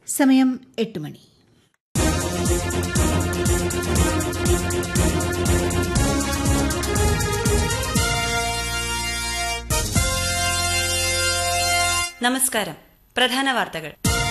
സമയം എട്ട് മണി നമസ്കാരം പ്രധാന വാർത്തകൾ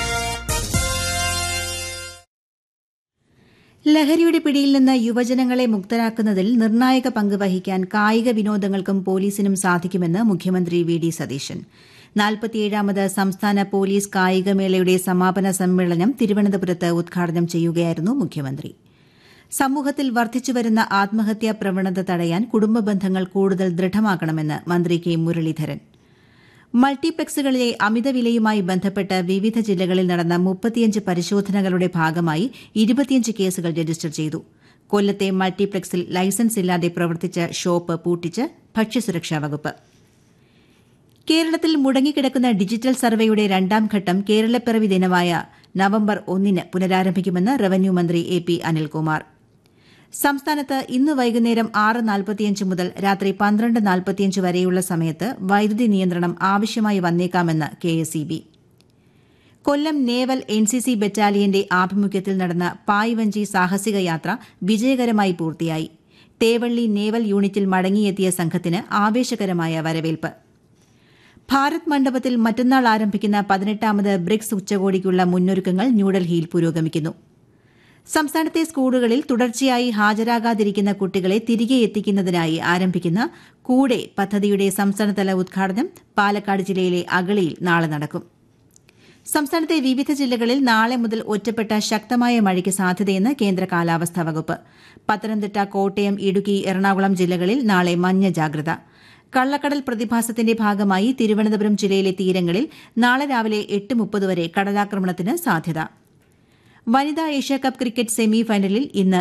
ലഹരിയുടെ പിടിയിൽ നിന്ന് യുവജനങ്ങളെ മുക്തരാക്കുന്നതിൽ നിർണായക പങ്ക് വഹിക്കാൻ കായിക വിനോദങ്ങൾക്കും പോലീസിനും സാധിക്കുമെന്ന് മുഖ്യമന്ത്രി വി ഡി സതീശൻ നാൽപ്പത്തിയേഴാമത് സംസ്ഥാന പോലീസ് കായികമേളയുടെ സമാപന സമ്മേളനം തിരുവനന്തപുരത്ത് ഉദ്ഘാടനം ചെയ്യുകയായിരുന്നു മുഖ്യമന്ത്രി സമൂഹത്തിൽ വർദ്ധിച്ചുവരുന്ന ആത്മഹത്യാ പ്രവണത തടയാൻ കുടുംബ ബന്ധങ്ങൾ കൂടുതൽ ദൃഢമാക്കണമെന്ന് മന്ത്രി കെ മുരളീധരൻ മൾട്ടിപ്ലക്സുകളിലെ അമിതവിലയുമായി ബന്ധപ്പെട്ട് വിവിധ ജില്ലകളിൽ നടന്ന മുപ്പത്തിയഞ്ച് പരിശോധനകളുടെ ഭാഗമായി ഇരുപത്തിയഞ്ച് കേസുകൾ രജിസ്റ്റർ ചെയ്തു കൊല്ലത്തെ മൾട്ടിപ്ലക്സിൽ ലൈസൻസ് ഇല്ലാതെ പ്രവർത്തിച്ച ഷോപ്പ് പൂട്ടിച്ച് ഭക്ഷ്യസുരക്ഷാ വകുപ്പ് കേരളത്തിൽ മുടങ്ങിക്കിടക്കുന്ന ഡിജിറ്റൽ സർവേയുടെ രണ്ടാം ഘട്ടം കേരളപ്പിറവി ദിനമായ നവംബർ ഒന്നിന് പുനരാരംഭിക്കുമെന്ന് റവന്യൂ മന്ത്രി എ പി അനിൽകുമാർ സംസ്ഥാനത്ത് ഇന്ന് വൈകുന്നേരം ആറ് നാൽപ്പത്തിയഞ്ച് മുതൽ രാത്രി പന്ത്രണ്ട് നാൽപ്പത്തിയഞ്ച് വരെയുള്ള സമയത്ത് വൈദ്യുതി നിയന്ത്രണം ആവശ്യമായി വന്നേക്കാമെന്ന് K S E B Kollam naval N C C ബറ്റാലിയന്റെ ആഭിമുഖ്യത്തിൽ നടന്ന പായ്വഞ്ചി സാഹസിക യാത്ര വിജയകരമായി പൂർത്തിയായി തേവള്ളി നേവൽ യൂണിറ്റിൽ മടങ്ങിയെത്തിയ സംഘത്തിന് ആവേശകരമായ വരവേൽപ്പ് ഭാരത് മണ്ഡപത്തിൽ മറ്റന്നാൾ ആരംഭിക്കുന്ന പതിനെട്ടാമത് ബ്രിക്സ് ഉച്ചകോടിക്കുള്ള മുന്നൊരുക്കങ്ങൾ ന്യൂഡൽഹിയിൽ പുരോഗമിക്കുന്നു സംസ്ഥാനത്തെ സ്കൂളുകളിൽ തുടർച്ചയായി ഹാജരാകാതിരിക്കുന്ന കുട്ടികളെ തിരികെ എത്തിക്കുന്നതിനായി ആരംഭിക്കുന്ന കൂടെ പദ്ധതിയുടെ സംസ്ഥാനതല ഉദ്ഘാടനം പാലക്കാട് ജില്ലയിലെ അഗളിയിൽ നാളെ നടക്കും സംസ്ഥാനത്തെ വിവിധ ജില്ലകളിൽ നാളെ മുതൽ ഒറ്റപ്പെട്ട ശക്തമായ മഴയ്ക്ക് സാധ്യതയെന്ന് കേന്ദ്ര കാലാവസ്ഥാ വകുപ്പ് പത്തനംതിട്ട കോട്ടയം ഇടുക്കി എറണാകുളം ജില്ലകളിൽ നാളെ മഞ്ഞ ജാഗ്രത കള്ളക്കടൽ പ്രതിഭാസത്തിന്റെ ഭാഗമായി തിരുവനന്തപുരം ജില്ലയിലെ തീരങ്ങളിൽ നാളെ രാവിലെ എട്ട് മുപ്പത് വരെ കടലാക്രമണത്തിന് സാധ്യത വനിതാ ഏഷ്യാകപ്പ് ക്രിക്കറ്റ് സെമി ഫൈനലിൽ ഇന്ന്